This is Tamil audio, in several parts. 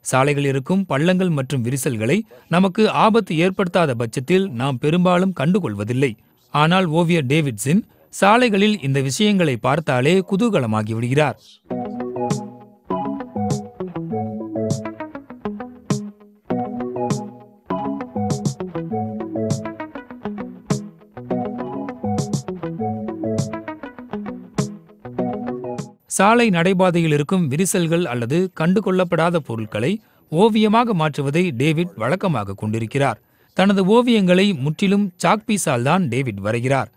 சாலைகள் இருக்கும் பள்ளங்கள் மற்றும் விரிசல்களை நமக்கு ஆபத்து ஏற்படுத்தாத பட்சத்தில் நாம் பெரும்பாலும் கண்டுகொள்வதில்லை ஆனால் ஓவியர் டேவிட்சின் சாலைகளில் இந்த விஷயங்களை பார்த்தாலே குதூகலமாகி விடுகிறார் சாலை நடைபாதையில் இருக்கும் விரிசல்கள் அல்லது கண்டுகொள்ளப்படாத பொருட்களை ஓவியமாக மாற்றுவதை டேவிட் வழக்கமாக கொண்டிருக்கிறார் தனது ஓவியங்களை முற்றிலும் சாக்பீஸால் தான் டேவிட் வரைகிறார்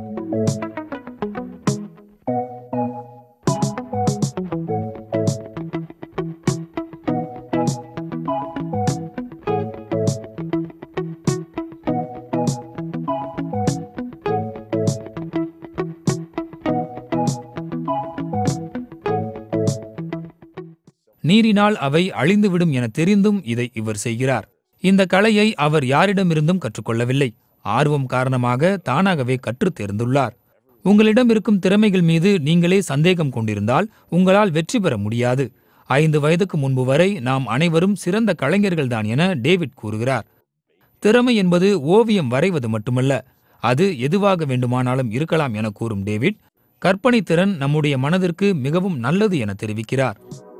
நீரினால் அவை அழிந்துவிடும் என தெரிந்தும் இதை இவர் செய்கிறார் இந்த கலையை அவர் யாரிடமிருந்தும் கற்றுக்கொள்ளவில்லை ஆர்வம் காரணமாக தானாகவே கற்றுத் தேர்ந்துள்ளார் உங்களிடம் இருக்கும் திறமைகள் மீது நீங்களே சந்தேகம் கொண்டிருந்தால் உங்களால் வெற்றி பெற முடியாது ஐந்து வயதுக்கு முன்பு வரை நாம் அனைவரும் சிறந்த கலைஞர்கள்தான் என டேவிட் கூறுகிறார் திறமை என்பது ஓவியம் வரைவது மட்டுமல்ல அது எதுவாக வேண்டுமானாலும் இருக்கலாம் என கூறும் டேவிட் கற்பனை திறன் நம்முடைய மனதிற்கு மிகவும் நல்லது என தெரிவிக்கிறார்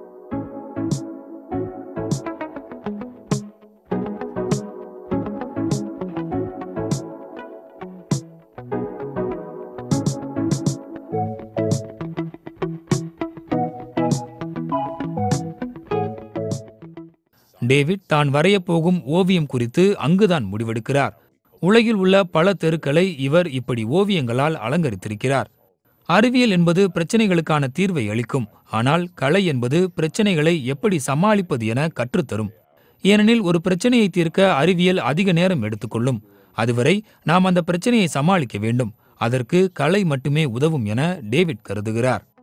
டேவிட் தான் வரையப் போகும் ஓவியம் குறித்து அங்குதான் முடிவெடுக்கிறார் உலகில் உள்ள பல தெருக்களை இவர் இப்படி ஓவியங்களால் அலங்கரித்திருக்கிறார் அறிவியல் என்பது பிரச்சனைகளுக்கான தீர்வை அளிக்கும் ஆனால் கலை என்பது பிரச்சனைகளை எப்படி சமாளிப்பது என கற்றுத்தரும் ஏனெனில் ஒரு பிரச்சனையை தீர்க்க அறிவியல் அதிக நேரம் எடுத்துக்கொள்ளும் அதுவரை நாம் அந்த பிரச்சனையை சமாளிக்க வேண்டும் அதற்கு கலை மட்டுமே உதவும் என டேவிட் கருதுகிறார்